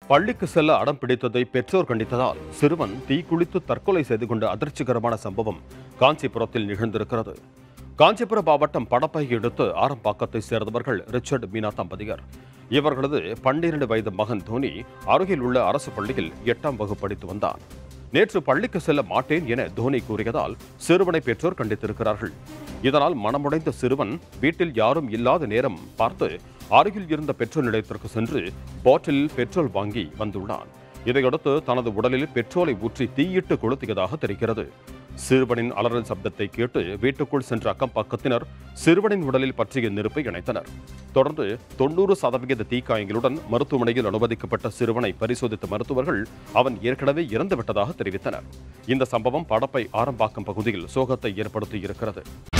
பள்ளிக்கு செல்ல அடம் பிடித்ததை பெற்றோர் கண்டித்ததால் சிறுவன் தீக்குளித்து தற்கொலை செய்து கொண்ட அதிர்ச்சிகரமான சம்பவம் காஞ்சிபுரத்தில் நிகழ்ந்திருக்கிறது காஞ்சிபுரம் மாவட்டம் படப்பை அடுத்து ஆரம்பாக்கத்தை சேர்ந்தவர்கள் ரிச்சர்ட் மீனா தம்பதியர் இவர்களது பன்னிரண்டு வயது மகன் தோனி அருகில் உள்ள அரசு பள்ளியில் எட்டாம் வகுப்பு படித்து வந்தான் நேற்று பள்ளிக்கு செல்ல மாட்டேன் என தோனி கூறியதால் சிறுவனை பெற்றோர் கண்டித்திருக்கிறார்கள் இதனால் மனமுடைந்த சிறுவன் வீட்டில் யாரும் இல்லாத நேரம் பார்த்து அருகில் இருந்த பெட்ரோல் நிலையத்திற்கு சென்று பாட்டிலில் பெட்ரோல் வாங்கி வந்துள்ளான் இதையடுத்து தனது உடலில் பெட்ரோலை ஊற்றி தீயிட்டு கொளுத்தியதாக தெரிகிறது சிறுவனின் அலறல் சப்தத்தை கேட்டு வீட்டுக்குள் சென்ற அக்கம் பக்கத்தினர் சிறுவனின் உடலில் பற்றிய நெருப்பை இணைத்தனர் தொடர்ந்து தொண்ணூறு சதவிகித தீக்காயங்களுடன் மருத்துவமனையில் அனுமதிக்கப்பட்ட சிறுவனை பரிசோதித்த மருத்துவர்கள் அவன் ஏற்கனவே இறந்துவிட்டதாக தெரிவித்தனர் இந்த சம்பவம் படப்பை ஆரம்பாக்கம் பகுதியில் சோகத்தை ஏற்படுத்தி இருக்கிறது